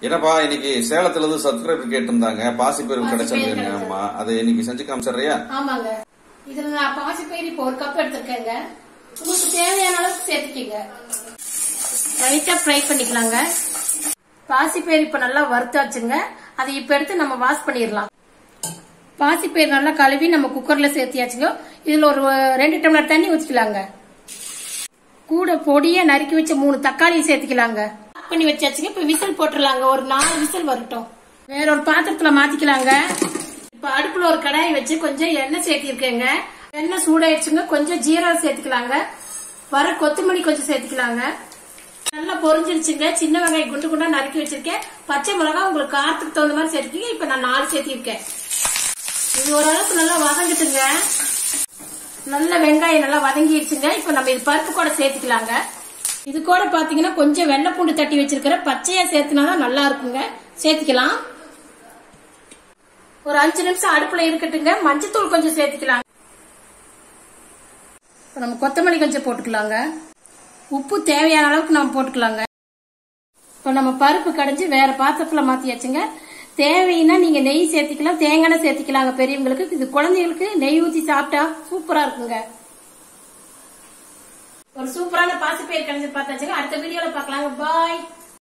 என்னப்பா இன்னைக்கு சேலத்துல இருந்து சப்ஸ்கிரைபர் கேட்டிருந்தாங்க பாசிப்பருப்பு கிடைச்சிருக்கு பாசிப்பயிறு ஆமா அதை இன்னைக்கு செஞ்சு காமிச்சிடுறியா ஆமாங்க இதுல நான் பாசி பயிர் இப்போ ஒரு கப் எடுத்திருக்கேங்க உங்களுக்கு தேவையான அளவுக்கு சேர்த்துக்கிங்க லைட்டா ஃப்ரை பண்ணிக்கலாங்க பாசிப்பயிர் இப்ப நல்லா வறுத்தாச்சுங்க அதை இப்ப எடுத்து நம்ம வாஷ் பண்ணிடலாம் பாசிப்பயிர் நல்லா கழுவி நம்ம குக்கர்ல சேர்த்தியாச்சுங்க இதுல ஒரு ரெண்டு டம்ளர் தண்ணி ஊத்திக்கலாங்க கூட பொடியா நறுக்கி வச்ச மூணு தக்காளி சேர்த்துக்கலாங்க ஆஃப் பண்ணி வச்சாச்சுங்க இப்ப விசில் போட்டுடலாங்க ஒரு நாலு விசில் வரட்டும் வேற ஒரு பாத்திரத்துல மாத்திக்கலாங்க இப்ப அடுப்புல ஒரு கடாயை வச்சு கொஞ்சம் எண்ணெய் சேர்த்திருக்கேங்க எண்ணெய் சூடாயிடுச்சுங்க கொஞ்சம் ஜீரகம் சேர்த்துக்கலாங்க வர கொத்தமல்லி கொஞ்சம் சேர்த்துக்கலாங்க நல்லா பொரிஞ்சிருச்சுங்க சின்ன வெங்காயம் குண்டு குண்டா நறுக்கி வச்சிருக்கேன் பச்சை மிளகாய் உங்களுக்கு காரத்துக்கு தகுந்த மாதிரி சேர்த்துக்கீங்க இப்ப நான் நாலு சேர்த்திருக்கேன் இது ஓரளவுக்கு நல்லா வதங்கிட்டுங்க நல்ல வெங்காயம் நல்லா வதங்கிடுச்சுங்க இப்ப நம்ம இது பருப்பு கூட சேர்த்துக்கலாங்க இது கூட பாத்தீங்கன்னா கொஞ்சம் வெள்ளை பூண்டு தட்டி வச்சிருக்கிற பச்சையா சேர்த்துனாதான் நல்லா இருக்குங்க சேர்த்துக்கலாம் ஒரு அஞ்சு நிமிஷம் அடுப்புல இருக்கட்டுங்க மஞ்சத்தூள் கொஞ்சம் சேர்த்துக்கலாம் இப்ப நம்ம கொத்தமல்லி கொஞ்சம் போட்டுக்கலாங்க உப்பு தேவையான அளவுக்கு நம்ம போட்டுக்கலாங்க இப்ப நம்ம பருப்பு கடைஞ்சு வேற பாத்திரத்துல மாத்தியாச்சுங்க தேவைன்னா நீங்க நெய் சேர்த்திக்கலாம் தேங்காய் எண்ணெய் சேர்த்திக்கலாங்க பெரியவங்களுக்கு இது குழந்தைகளுக்கு நெய் ஊத்தி சாப்பிட்டா சூப்பரா இருக்குங்க ஒரு சூப்பரான பாசிப்பயிர் கடைஞ்சு பார்த்தாச்சுங்க அடுத்த வீடியோல பார்க்கலாங்க பாய்